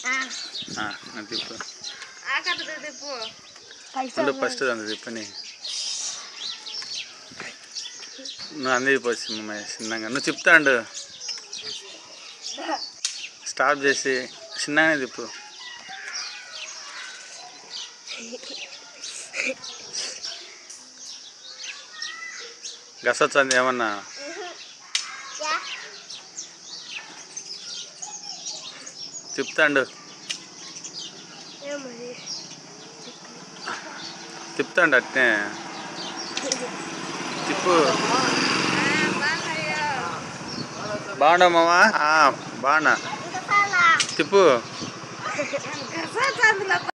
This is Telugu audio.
ఆ, అది తిప్పు ఆ కథ తిప్పు ఉండు ఫస్ట్ అంత తిప్పని నువ్వు అంది పోసి మమ్మీ చిన్నగా నువ్వు చెప్తాండు స్టాప్ చేసి చిన్నగానే తిప్పు గసొచ్చింది ఏమన్నా తిప్పుతాండు తిప్పుతాండు అట్నే తిప్పు బాగుండవు మావా బాగున్నా తిప్పు అందులో